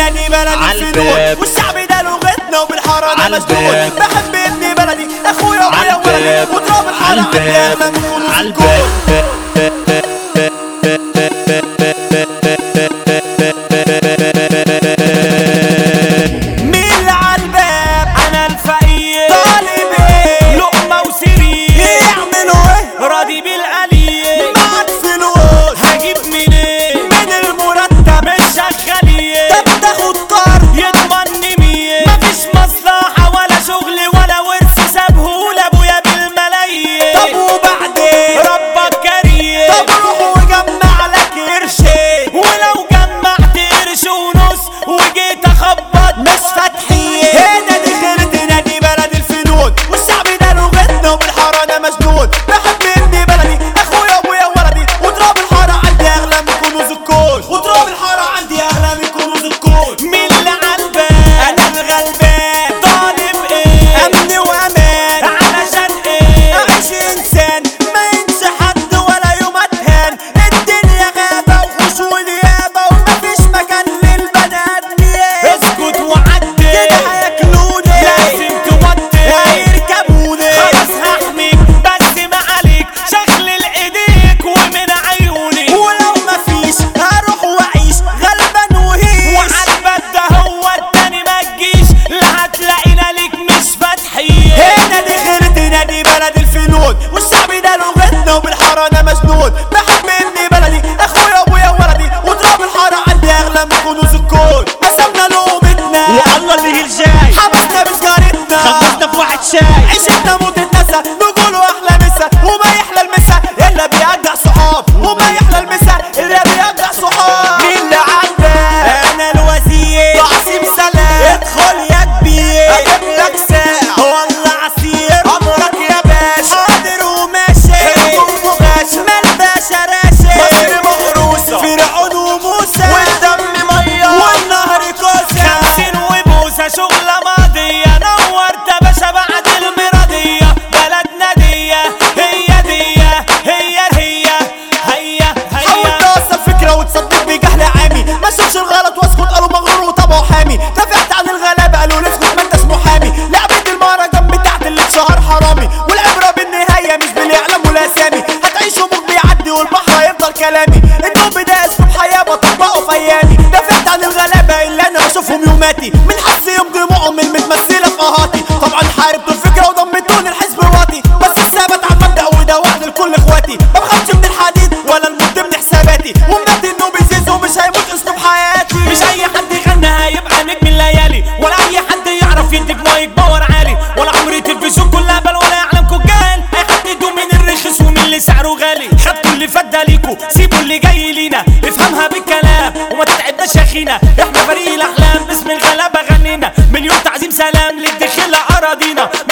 تنادي بلدي الفنون عالباب. والشعب ده لغتنا وبالحارة انا عالباب. مسجون بحب ابني بلدي اخويا وابويا وولدي عالباب وتراب الحارة عندي عالباب اغلى من كنوز الكون عالباب مين اللي عالباب انا الفقير طالب ايه لقمة وسرير يعملوا ايه راضي بالقليل معك فلوس هجيب منين من المرتب مش شغالين طب تاخد قرض يضمني مين مفيش مصلحة ولا شغل ولا ورث سابهولي ابويا بالملايين طب وبعدين ربك كريم طب روح وجمع لك قرشين ولو جمعت قرش ونص وجيت اخبط مش فاتحين هنا دي خيرة نادي بلد الفنون والشعب ده لغتنا وبالحارة انا مجنون بحب ابني بلدي اخويا وابويا وولدي وتراب الحارة عندي اغلى من كنوز الكون وتراب الحارة عندي اغلى من كنوز الكون مين اللي عالبال انا الغلبان طالب ايه امن وامان علشان ايه اعيش انسان ما ينسى حد ولا يوم اتهان الدنيا غابة وخش ونيابة ومفيش مكان للبني ادمين اسكت وعدي كده هياكلوني لازم توطي هيركبوني خلاص هحميك بس ما عليك شغل ايديك ومن عيوني ولو مفيش هروح واعيش غلبان وهيش وعالبال ده هو التاني ما تجيش لا هتلاقينا ليك مش فاتحين هنا دي خيرتي نادي بلد الفنون والشعب ده لغتنا وبالحارة انا مجنون بحب ابني بلدي اخويا وابويا وولدي وتراب الحارة عندي اغلى من كنوز الكون قسمنا لقمتنا والله اللي هي الجاي حبسنا بسجارتنا خبزنا في واحد شاي عيشتنا موت النسا نقولوا احلى مسا وما يحلى المسا الا بيرجع صحاب وما يحلى المسا الا بيرجع صحاب مين اللي عندك انا الوزير عاصم سلام ادخل يا كبير اجيب لك ساعة والله عصير امرك يا باشا حاضر وماشي حكم وغاشا مال باشا راشد مصر مغروسة فرعون وموسى والدم مية والنهر كوسة خمسين وبوسة شغلة ماضية نورت يا باشا بعد المرضية بلدنا دي هي دي هي هي هي حاول هي توصل فكرة وتصدق بجهل عامي ما شافش الغلط واسكت قالوا مغرور وطبعه حامي دافعت عن الغلابة قالوا لي اسكت ما انتش محامي لعبة المهرجان بتاعت اللي اتشهر حرامي والعبرة بالنهاية مش بالاعلام والاسامي هتعيشوا موج بيعدي والبحر هيفضل كلامي النوم ده اسلوب حياة بطبقه في ايامي دافعت عن الغلابة اللي انا بشوفهم يوماتي من حس يوم دموعهم المتمثلة في اهاتي طبعا حاربت الفكرة وضمتوني الحزب واطي بس الثبت على المبدأ وده وعد لكل اخواتي ما بخافش من الحديد ولا الموت ضمن حساباتي ومنادي انه بيزيز ومش هيموت اسلوب حياتي مش اي حد يغنى هيبقى نجم الليالي ولا اي حد يعرف يديك مايك باور عالي ولا عمري تلفزيون كلها بل ولا يعلم كجال هيحددوا من الرخيص ومن اللي سعره غالي خدتوا اللي فات ده ليكوا سيبوا اللي جاي لينا افهمها بالكلام وما تتعبناش يا اخينا احنا فريق الاحلام باسم الغلابه غنينا مليون تعظيم سلام للدخيله اراضينا